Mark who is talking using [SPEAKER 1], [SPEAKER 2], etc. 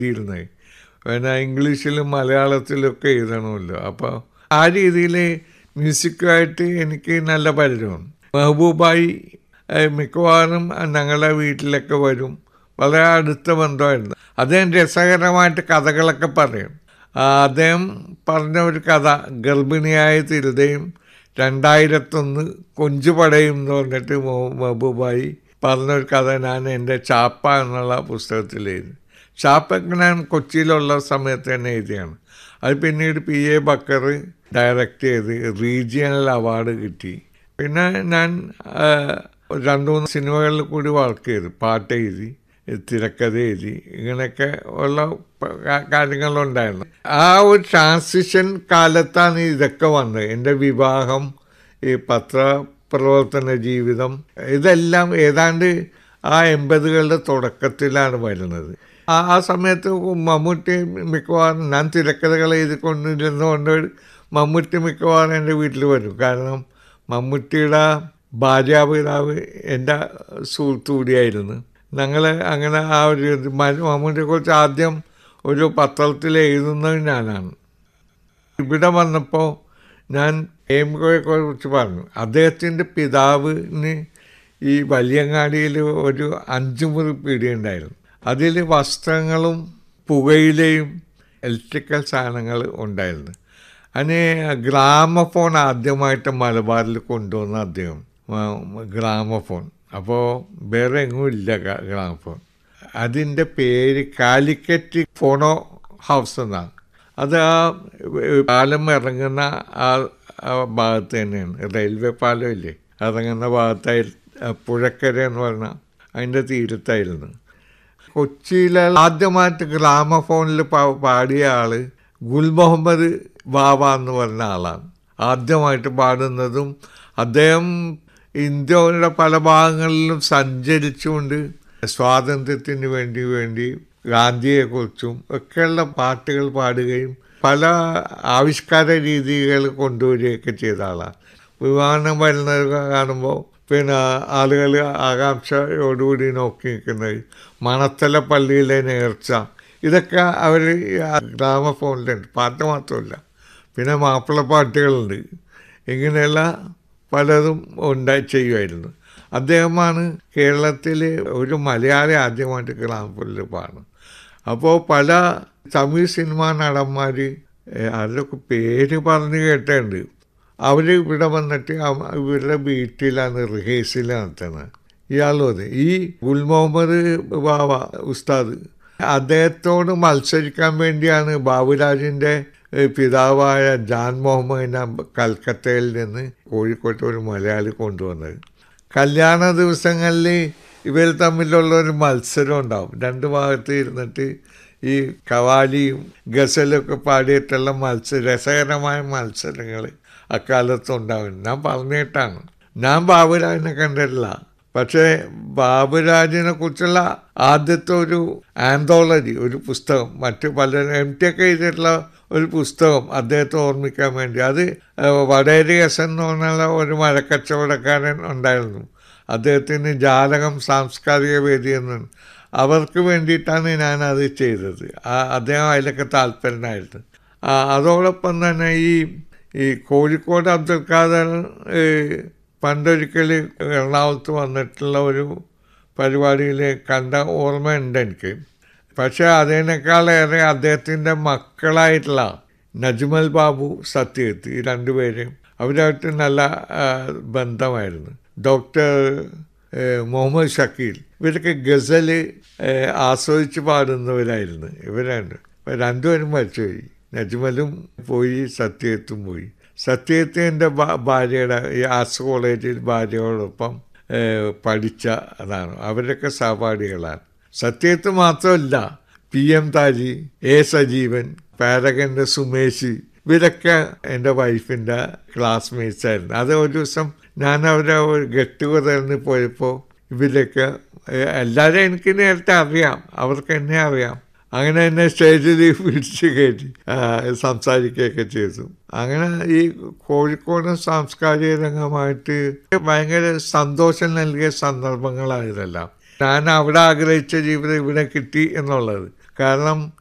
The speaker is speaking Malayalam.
[SPEAKER 1] എഴുതിയിരുന്നത് പിന്നെ ഇംഗ്ലീഷിലും മലയാളത്തിലും ഒക്കെ എഴുതണമല്ലോ അപ്പോൾ ആ രീതിയിൽ മ്യൂസിക്കുമായിട്ട് എനിക്ക് നല്ല പരിചയമാണ് മെഹബൂബായി ഏഹ്, മിക്കവാറും ഞങ്ങളുടെ വീട്ടിലൊക്കെ വരും വളരെ അടുത്ത ബന്ധമായിരുന്നു അദ്ദേഹം രസകരമായിട്ട് കഥകളൊക്കെ പറയും ആ, അദ്ദേഹം പറഞ്ഞ ഒരു കഥ ഗർഭിണിയായ തിരുതയും രണ്ടായിരത്തൊന്ന് കൊഞ്ചുപടയും എന്ന് പറഞ്ഞിട്ട് മൊ- മെഹബൂബായി പറഞ്ഞൊരു കഥ ഞാൻ എൻ്റെ ചാപ്പ എന്നുള്ള പുസ്തകത്തിൽ എഴുതി ചാപ്പൊക്കെ ഞാൻ കൊച്ചിയിലുള്ള സമയത്ത് തന്നെ എഴുതിയാണ് അത് പിന്നീട് പി എ ബക്കർ ഡയറക്റ്റ് ചെയ്ത് റീജിയണൽ അവാർഡ് കിട്ടി പിന്നെ ഞാൻ ആ, രണ്ട് മൂന്ന് സിനിമകളിൽ കൂടി വർക്ക് ചെയ്തു പാട്ട് എഴുതി തിരക്കഥ എഴുതി ഇങ്ങനെയൊക്കെ ഉള്ള പ- കാ- കാര്യങ്ങളുണ്ടായിരുന്നു ആ ഒരു ട്രാൻസിഷൻ കാലത്താണ് ഇതൊക്കെ വന്നത് എൻ്റെ വിവാഹം ഈ പത്രപ്രവർത്തന ജീവിതം ഇതെല്ലാം ഏതാണ്ട് ആ എൺപതുകളുടെ തുടക്കത്തിലാണ് വരുന്നത് ആ ആ സമയത്ത് മമ്മൂട്ടി മിക്കവാറും ഞാൻ തിരക്കഥകൾ എഴുതിക്കൊണ്ടിരുന്നതുകൊണ്ട് മമ്മൂട്ടി മിക്കവാറും എൻ്റെ വീട്ടിൽ വരും കാരണം മമ്മൂട്ടിയുടെ ഭാര്യാപിതാവ് എൻ്റെ സുഹൃത്തു കൂടിയായിരുന്നു ഞങ്ങൾ അങ്ങനെ ആ ഒരു ഇത് മ- മമ്മൂട്ടിയെക്കുറിച്ച് ആദ്യം ഒരു പത്രത്തിൽ എഴുതുന്നത് ഞാനാണ് ഇവിടെ വന്നപ്പോൾ ഞാൻ എംകോയെ കുറിച്ച് പറഞ്ഞു അദ്ദേഹത്തിൻ്റെ പിതാവിന് ഈ വലിയങ്ങാടിയിൽ ഒരു അഞ്ച് മുറി പീടിയുണ്ടായിരുന്നു അതിൽ വസ്ത്രങ്ങളും പുകയിലയും ഇലക്ട്രിക്കൽ സാധനങ്ങൾ ഉണ്ടായിരുന്നു അതിന് ഗ്രാമഫോൺ ആദ്യമായിട്ട് മലബാറിൽ കൊണ്ടുവന്ന അദ്ദേഹം മ- ഗ്രാമഫോൺ അപ്പോൾ വേറെ എങ്ങും ഇല്ല ഗ്രാ- ഗ്രാമഫോൺ അതിൻ്റെ പേര് കാലിക്കറ്റ് ഫോണോ ഹൗസ് എന്നാണ് അത് ആ ഏഹ്, പാലം ഇറങ്ങുന്ന ആ ആ ഭാഗത്ത് തന്നെയാണ് റെയിൽവേ പാലം ഇല്ലേ ഇറങ്ങുന്ന ഭാഗത്തായി ആ, പുഴക്കര എന്ന് പറഞ്ഞാൽ അതിൻ്റെ തീരത്തായിരുന്നു കൊച്ചിയിലെ ആദ്യമായിട്ട് ഗ്രാമഫോണിൽ പാ- പാടിയ ആള് ഗുൽ മുഹമ്മദ് ബാബ എന്ന് പറഞ്ഞ ആളാണ് ആദ്യമായിട്ട് പാടുന്നതും അദ്ദേഹം ഇന്ത്യയുടെ പല ഭാഗങ്ങളിലും സഞ്ചരിച്ചുകൊണ്ട് സ്വാതന്ത്ര്യത്തിന് വേണ്ടി വേണ്ടി ഗാന്ധിയെക്കുറിച്ചും ഒക്കെയുള്ള പാട്ടുകൾ പാടുകയും പല ആവിഷ്കാര രീതികൾ കൊണ്ടുവരികയൊക്കെ ചെയ്ത ആളാണ് വിമാനം വരുന്നത് കാണുമ്പോൾ പിന്നെ ആളുകൾ ആകാംക്ഷയോടുകൂടി നോക്കി നിൽക്കുന്നത് മണത്തല പള്ളിയിലെ നേർച്ച ഇതൊക്കെ അവർ ഗ്രാമഫോണിലുണ്ട് പാട്ട് മാത്രമല്ല പിന്നെ മാപ്പിളപ്പാട്ടുകളുണ്ട് ഇങ്ങനെയുള്ള പലതും ഉണ്ടായി ചെയ്യുമായിരുന്നു അദ്ദേഹമാണ് കേരളത്തിൽ ഒരു മലയാളി ആദ്യമായിട്ട് ഗ്രാമഫോണിൽ പാടുന്നത് അപ്പോൾ പല തമിഴ് സിനിമാ നടന്മാർ അതിലൊക്കെ പേര് പറഞ്ഞ് കേട്ടിട്ടുണ്ട് അവർ ഇവിടെ വന്നിട്ട് അവ- ഇവരുടെ വീട്ടിലാണ് റിഹേഴ്സൽ നടത്തുന്നത് ഇയാളും അതെ ഈ ഗുൽ മുഹമ്മദ് ബാബ ഉസ്താദ് അദ്ദേഹത്തോട് മത്സരിക്കാൻ വേണ്ടിയാണ് ബാബുരാജിൻ്റെ ഏഹ്, പിതാവായ ജാൻ മുഹമ്മദിനെ കൽക്കത്തയിൽ നിന്ന് കോഴിക്കോട്ട് ഒരു മലയാളി കൊണ്ടുവന്നത് കല്യാണ ദിവസങ്ങളിൽ ഇവർ തമ്മിലുള്ള ഒരു മത്സരം ഉണ്ടാവും രണ്ട് ഭാഗത്ത് ഇരുന്നിട്ട് ഈ കവാലിയും ഗസലൊക്കെ പാടിയിട്ടുള്ള മത്സര രസകരമായ മത്സരങ്ങൾ അക്കാലത്ത് ഉണ്ടാവും ഞാൻ പറഞ്ഞിട്ടാണ് ഞാൻ ബാബുരാജിനെ കണ്ടിട്ടില്ല പക്ഷേ ബാബുരാജിനെ കുറിച്ചുള്ള ആദ്യത്തെ ഒരു ആന്തോളജി ഒരു പുസ്തകം മറ്റു പല എം ടി ഒക്കെ എഴുതിയിട്ടുള്ള ഒരു പുസ്തകം അദ്ദേഹത്തെ ഓർമ്മിക്കാൻ വേണ്ടി അത് ഏഹ്, വടേരി എസ് എന്ന് പറഞ്ഞുള്ള ഒരു മരക്കച്ചവടക്കാരൻ ഉണ്ടായിരുന്നു അദ്ദേഹത്തിന് ജാലകം സാംസ്കാരിക വേദി എന്ന് അവർക്ക് വേണ്ടിയിട്ടാണ് ഞാൻ അത് ചെയ്തത് ആ അദ്ദേഹം അതിലൊക്കെ താല്പര്യനായിരുന്നു ആ, അതോടൊപ്പം തന്നെ ഈ ഈ കോഴിക്കോട് അബ്ദുൽ ഖാദർ ഏഹ്, പണ്ടൊരിക്കൽ എറണാകുളത്ത് വന്നിട്ടുള്ള ഒരു പരിപാടിയിൽ കണ്ട ഓർമ്മയുണ്ട് എനിക്ക് പക്ഷേ അതിനേക്കാളേറെ അദ്ദേഹത്തിൻ്റെ മക്കളായിട്ടുള്ള നജ്മൽ ബാബു സത്യത്ത് ഈ രണ്ടുപേരും അവരായിട്ട് നല്ല ആ, ബന്ധമായിരുന്നു ഡോക്ടർ ഏഹ്, മുഹമ്മദ് ഷക്കീൽ ഇവരൊക്കെ ഗസൽ ഏഹ്, ആസ്വദിച്ച് പാടുന്നവരായിരുന്നു ഇവരാണ് ഇപ്പം രണ്ടുപേരും മരിച്ചുപോയി നജ്മലും പോയി സത്യത്തും പോയി സത്യത്ത് എൻ്റെ ഭാര്യയുടെ ഈ ആർട്സ് കോളേജിൽ ഭാര്യയോടൊപ്പം ഏഹ്, പഠിച്ച അതാണ് അവരൊക്കെ സഹപാഠികളാണ് സത്യത്ത് മാത്രമല്ല P M Thaji A Sajeevan പാരകൻ്റെ സുമേഷ് ഇവരൊക്കെ എൻ്റെ വൈഫിൻ്റെ ക്ലാസ്മേറ്റ്സ് ആയിരുന്നു അത് ഒരു ദിവസം ഞാൻ അവരെ ഒരു ഗെറ്റ് ടുഗദറിന് പോയപ്പോൾ ഇവരൊക്കെ ഏഹ്, എല്ലാവരെയും എനിക്ക് നേരത്തെ അറിയാം അവർക്ക് എന്നെ അറിയാം അങ്ങനെ എന്നെ സ്റ്റേജിൽ പിടിച്ച് കയറ്റി ആ, സംസാരിക്കുകയൊക്കെ ചെയ്തു അങ്ങനെ ഈ കോഴിക്കോട് സാംസ്കാരിക രംഗമായിട്ട് ഭയങ്കര സന്തോഷം നൽകിയ സന്ദർഭങ്ങളായതെല്ലാം ഞാൻ അവിടെ ആഗ്രഹിച്ച ജീവിതം ഇവിടെ കിട്ടി എന്നുള്ളത് കാരണം